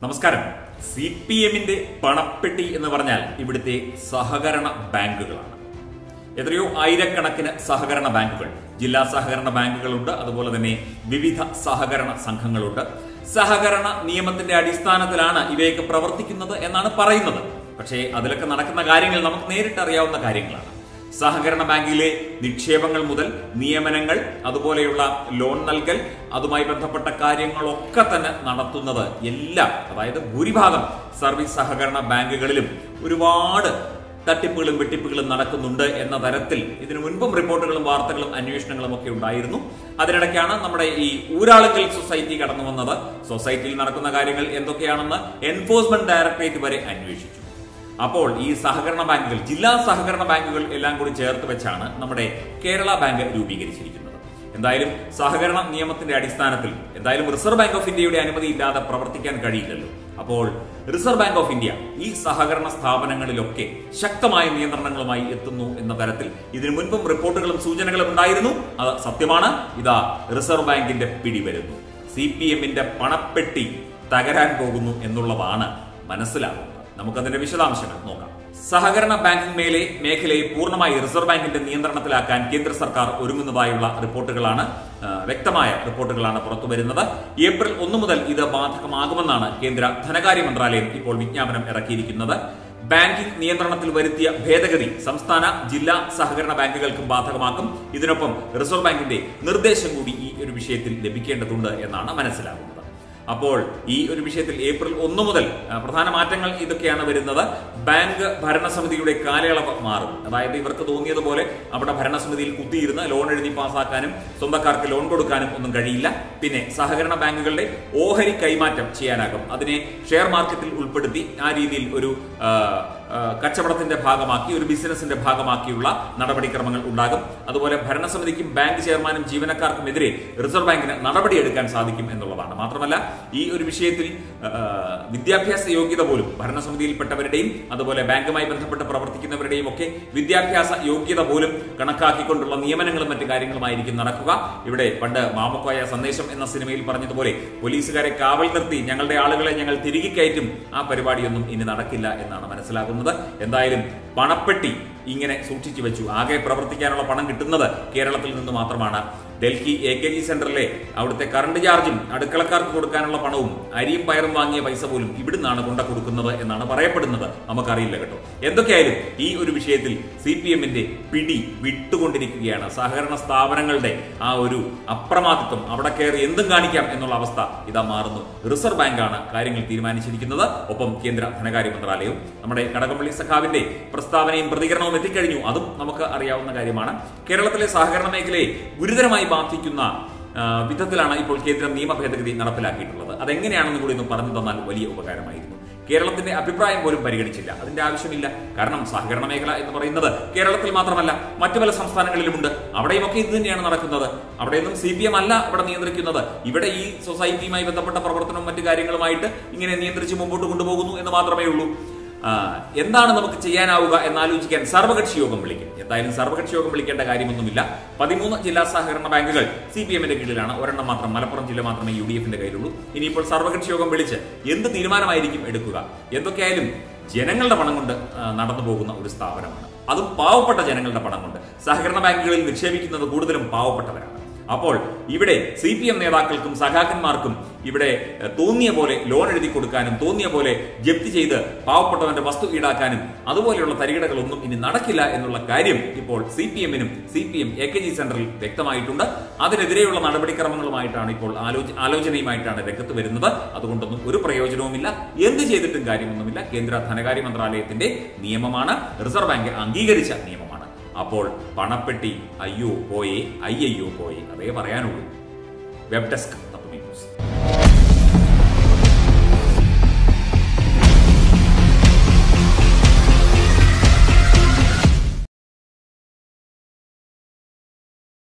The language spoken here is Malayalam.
നമസ്കാരം സി പി എമ്മിന്റെ പണപ്പെട്ടി എന്ന് പറഞ്ഞാൽ ഇവിടുത്തെ സഹകരണ ബാങ്കുകളാണ് എത്രയോ ആയിരക്കണക്കിന് സഹകരണ ബാങ്കുകൾ ജില്ലാ സഹകരണ ബാങ്കുകളുണ്ട് അതുപോലെ തന്നെ വിവിധ സഹകരണ സംഘങ്ങളുണ്ട് സഹകരണ നിയമത്തിന്റെ അടിസ്ഥാനത്തിലാണ് ഇവയൊക്കെ പ്രവർത്തിക്കുന്നത് എന്നാണ് പറയുന്നത് പക്ഷേ അതിലൊക്കെ നടക്കുന്ന കാര്യങ്ങൾ നമുക്ക് നേരിട്ട് അറിയാവുന്ന കാര്യങ്ങളാണ് സഹകരണ ബാങ്കിലെ നിക്ഷേപങ്ങൾ മുതൽ നിയമനങ്ങൾ അതുപോലെയുള്ള ലോൺ നൽകൽ അതുമായി ബന്ധപ്പെട്ട കാര്യങ്ങളൊക്കെ തന്നെ നടത്തുന്നത് എല്ലാം അതായത് ഭൂരിഭാഗം സർവീസ് സഹകരണ ബാങ്കുകളിലും ഒരുപാട് തട്ടിപ്പുകളും വെട്ടിപ്പുകളും നടക്കുന്നുണ്ട് എന്ന തരത്തിൽ ഇതിനു മുൻപും റിപ്പോർട്ടുകളും വാർത്തകളും അന്വേഷണങ്ങളും ഒക്കെ ഉണ്ടായിരുന്നു അതിനിടയ്ക്കാണ് നമ്മുടെ ഈ ഊരാളുങ്കൽ സൊസൈറ്റി കടന്നു വന്നത് സൊസൈറ്റിയിൽ നടക്കുന്ന കാര്യങ്ങൾ എന്തൊക്കെയാണെന്ന് എൻഫോഴ്സ്മെന്റ് ഡയറക്ടറേറ്റ് വരെ അന്വേഷിച്ചു അപ്പോൾ ഈ സഹകരണ ബാങ്കുകൾ ജില്ലാ സഹകരണ ബാങ്കുകൾ എല്ലാം കൂടി ചേർത്ത് വെച്ചാണ് നമ്മുടെ കേരള ബാങ്ക് രൂപീകരിച്ചിരിക്കുന്നത് എന്തായാലും സഹകരണ നിയമത്തിന്റെ അടിസ്ഥാനത്തിൽ എന്തായാലും റിസർവ് ബാങ്ക് ഓഫ് ഇന്ത്യയുടെ അനുമതി ഇല്ലാതെ പ്രവർത്തിക്കാൻ കഴിയില്ലല്ലോ അപ്പോൾ റിസർവ് ബാങ്ക് ഓഫ് ഇന്ത്യ ഈ സഹകരണ സ്ഥാപനങ്ങളിലൊക്കെ ശക്തമായ നിയന്ത്രണങ്ങളുമായി എത്തുന്നു എന്ന തരത്തിൽ ഇതിനു മുൻപും റിപ്പോർട്ടുകളും സൂചനകളും ഉണ്ടായിരുന്നു അത് സത്യമാണ് ഇതാ റിസർവ് ബാങ്കിന്റെ പിടി വരുന്നു സി പി എമ്മിന്റെ പണപ്പെട്ടി തകരാൻ പോകുന്നു എന്നുള്ളതാണ് മനസ്സിലാകുന്നത് നമുക്കതിന്റെ വിശദാംശങ്ങൾ നോക്കാം സഹകരണ ബാങ്കിംഗ് മേലെ മേഖലയെ പൂർണ്ണമായി റിസർവ് ബാങ്കിന്റെ നിയന്ത്രണത്തിലാക്കാൻ കേന്ദ്ര സർക്കാർ ഒരുങ്ങുന്നതായുള്ള റിപ്പോർട്ടുകളാണ് ആ, വ്യക്തമായ റിപ്പോർട്ടുകളാണ് പുറത്തുവരുന്നത് ഏപ്രിൽ ഒന്ന് മുതൽ ഇത് ബാധകമാകുമെന്നാണ് കേന്ദ്ര ധനകാര്യ മന്ത്രാലയം ഇപ്പോൾ വിജ്ഞാപനം ഇറക്കിയിരിക്കുന്നത് ബാങ്കിംഗ് നിയന്ത്രണത്തിൽ വരുത്തിയ ഭേദഗതി സംസ്ഥാന ജില്ലാ സഹകരണ ബാങ്കുകൾക്കും ബാധകമാക്കും ഇതിനൊപ്പം റിസർവ് ബാങ്കിന്റെ നിർദ്ദേശം കൂടി ഈ ഒരു വിഷയത്തിൽ ലഭിക്കേണ്ടതുണ്ട് എന്നാണ് മനസ്സിലാകുന്നത് അപ്പോൾ ഈ ഒരു വിഷയത്തിൽ ഏപ്രിൽ ഒന്ന് മുതൽ ആ, പ്രധാന മാറ്റങ്ങൾ ഇതൊക്കെയാണ് വരുന്നത് ബാങ്ക് ഭരണസമിതിയുടെ കാലയളവ് മാറും അതായത് ഇവർക്ക് തോന്നിയതുപോലെ അവിടെ ഭരണസമിതിയിൽ കുത്തിയിരുന്ന് ലോൺ എഴുതി പാസ്സാക്കാനും സ്വന്തക്കാർക്ക് ലോൺ കൊടുക്കാനും ഒന്നും കഴിയില്ല പിന്നെ സഹകരണ ബാങ്കുകളുടെ ഓഹരി കൈമാറ്റം ചെയ്യാനാകും അതിനെ ഷെയർ മാർക്കറ്റിൽ ഉൾപ്പെടുത്തി ആ രീതിയിൽ ഒരു ആ, ആ, കച്ചവടത്തിന്റെ ഭാഗമാക്കി ഒരു ബിസിനസിന്റെ ഭാഗമാക്കിയുള്ള നടപടിക്രമങ്ങൾ ഉണ്ടാകും അതുപോലെ ഭരണസമിതിക്കും ബാങ്ക് ചെയർമാനും ജീവനക്കാർക്കുമെതിരെ റിസർവ് ബാങ്കിന് നടപടിയെടുക്കാൻ സാധിക്കും എന്നുള്ളതാണ് മാത്രമല്ല ഈ ഒരു വിഷയത്തിൽ ആ, വിദ്യാഭ്യാസ യോഗ്യത പോലും ഭരണസമിതിയിൽപ്പെട്ടവരുടെയും അതുപോലെ ബാങ്കുമായി ബന്ധപ്പെട്ട് പ്രവർത്തിക്കുന്നവരുടെയും ഒക്കെ വിദ്യാഭ്യാസ യോഗ്യത പോലും കണക്കാക്കിക്കൊണ്ടുള്ള നിയമനങ്ങളും മറ്റു കാര്യങ്ങളുമായിരിക്കും നടക്കുക ഇവിടെ പണ്ട് മാമുക്കോയ സന്ദേശം എന്ന സിനിമയിൽ പറഞ്ഞതുപോലെ പോലീസുകാരെ കാവൽ നിർത്തി ഞങ്ങളുടെ ആളുകളെ ഞങ്ങൾ തിരികെ കയറ്റും ആ പരിപാടിയൊന്നും ഇനി നടക്കില്ല എന്നാണ് മനസ്സിലാകുന്നത് എന്തായാലും പണപ്പെട്ടി ഇങ്ങനെ സൂക്ഷിച്ചു വെച്ചു ആകെ പ്രവർത്തിക്കാനുള്ള പണം കിട്ടുന്നത് കേരളത്തിൽ നിന്ന് മാത്രമാണ് ഡൽഹി എ കെ ജി സെന്ററിലെ അവിടുത്തെ കറണ്ട് ചാർജും അടുക്കളക്കാർക്ക് കൊടുക്കാനുള്ള പണവും അരിയും പയറും വാങ്ങിയ പൈസ പോലും ഇവിടുന്നാണ് കൊണ്ട കൊടുക്കുന്നത് എന്നാണ് പറയപ്പെടുന്നത് നമുക്കറിയില്ല കേട്ടോ എന്തൊക്കെയായാലും ഈ ഒരു വിഷയത്തിൽ സി പി എമ്മിന്റെ പിടി വിട്ടുകൊണ്ടിരിക്കുകയാണ് സഹകരണ സ്ഥാപനങ്ങളുടെ ആ ഒരു അപ്രമാദിത്വം അവിടെ കയറി എന്തും കാണിക്കാം എന്നുള്ള അവസ്ഥ ഇതാ മാറുന്നു റിസർവ് ബാങ്കാണ് കാര്യങ്ങൾ തീരുമാനിച്ചിരിക്കുന്നത് ഒപ്പം കേന്ദ്ര ധനകാര്യ മന്ത്രാലയവും നമ്മുടെ കടകംപള്ളി സഖാവിന്റെ പ്രസ്താവനയും പ്രതികരണവും എത്തിക്കഴിഞ്ഞു അതും നമുക്ക് അറിയാവുന്ന കാര്യമാണ് കേരളത്തിലെ സഹകരണ മേഖലയെ ഗുരുതരമായി ബാധിക്കുന്ന ആ, വിധത്തിലാണ് ഇപ്പോൾ കേന്ദ്ര നിയമ ഭേദഗതി നടപ്പിലാക്കിയിട്ടുള്ളത് അതെങ്ങനെയാണെന്ന് കൂടി ഒന്ന് പറഞ്ഞു തന്നാൽ വലിയ ഉപകാരമായിരുന്നു കേരളത്തിന്റെ അഭിപ്രായം പോലും പരിഗണിച്ചില്ല അതിന്റെ ആവശ്യമില്ല കാരണം സഹകരണ മേഖല എന്ന് പറയുന്നത് കേരളത്തിൽ മാത്രമല്ല മറ്റു പല സംസ്ഥാനങ്ങളിലുമുണ്ട് അവിടെയുമൊക്കെ ഇത് തന്നെയാണ് നടക്കുന്നത് അവിടെയൊന്നും സി പി എം അല്ല ഇവിടെ നിയന്ത്രിക്കുന്നത് ഇവിടെ ഈ സൊസൈറ്റിയുമായി ബന്ധപ്പെട്ട പ്രവർത്തനവും മറ്റു കാര്യങ്ങളുമായിട്ട് ഇങ്ങനെ നിയന്ത്രിച്ച് മുമ്പോട്ട് കൊണ്ടുപോകുന്നു എന്ന് മാത്രമേ ഉള്ളൂ ആ, എന്താണ് നമുക്ക് ചെയ്യാനാവുക എന്നാലോചിക്കാൻ സർവകക്ഷി യോഗം വിളിക്കും എന്തായാലും സർവകക്ഷി യോഗം വിളിക്കേണ്ട കാര്യമൊന്നുമില്ല പതിമൂന്ന് ജില്ലാ സഹകരണ ബാങ്കുകൾ സി പി എമ്മിന്റെ കീഴിലാണ് ഒരെണ്ണം മാത്രം മലപ്പുറം ജില്ല മാത്രമേ യു ഡി എഫിന്റെ കയ്യിലുള്ളൂ ഇനിയിപ്പോൾ സർവകക്ഷി യോഗം വിളിച്ച് എന്ത് തീരുമാനമായിരിക്കും എടുക്കുക എന്തൊക്കെയായാലും ജനങ്ങളുടെ പണം കൊണ്ട് ആ, നടന്നു പോകുന്ന ഒരു സ്ഥാപനമാണ് അതും പാവപ്പെട്ട ജനങ്ങളുടെ പണം കൊണ്ട് സഹകരണ ബാങ്കുകളിൽ നിക്ഷേപിക്കുന്നത് കൂടുതലും പാവപ്പെട്ടവരാണ് അപ്പോൾ ഇവിടെ സി പി എം നേതാക്കൾക്കും സഖാക്കന്മാർക്കും ഇവിടെ എഹ്, തോന്നിയ പോലെ ലോൺ എഴുതി കൊടുക്കാനും തോന്നിയ പോലെ ജപ്തി ചെയ്ത് പാവപ്പെട്ടവന്റെ വസ്തു ഈടാക്കാനും അതുപോലെയുള്ള തരികിടകളൊന്നും ഇനി നടക്കില്ല എന്നുള്ള കാര്യം ഇപ്പോൾ സി പി എമ്മിനും C P M A K G സെന്ററിൽ വ്യക്തമായിട്ടുണ്ട് അതിനെതിരെയുള്ള നടപടിക്രമങ്ങളുമായിട്ടാണ് ഇപ്പോൾ ആലോച ആലോചനയുമായിട്ടാണ് രംഗത്ത് വരുന്നത് അതുകൊണ്ടൊന്നും ഒരു പ്രയോജനവുമില്ല എന്ത് ചെയ്തിട്ടും കാര്യമൊന്നുമില്ല കേന്ദ്ര ധനകാര്യ മന്ത്രാലയത്തിന്റെ നിയമമാണ് റിസർവ് ബാങ്ക് അംഗീകരിച്ച നിയമമാണ് അപ്പോൾ പണപ്പെട്ടി അയ്യോ പോയേ അയ്യയ്യോ പോയേ അതേ പറയാനുള്ളൂ വെബ് ഡെസ്ക് തത്വമേ ന്യൂസ്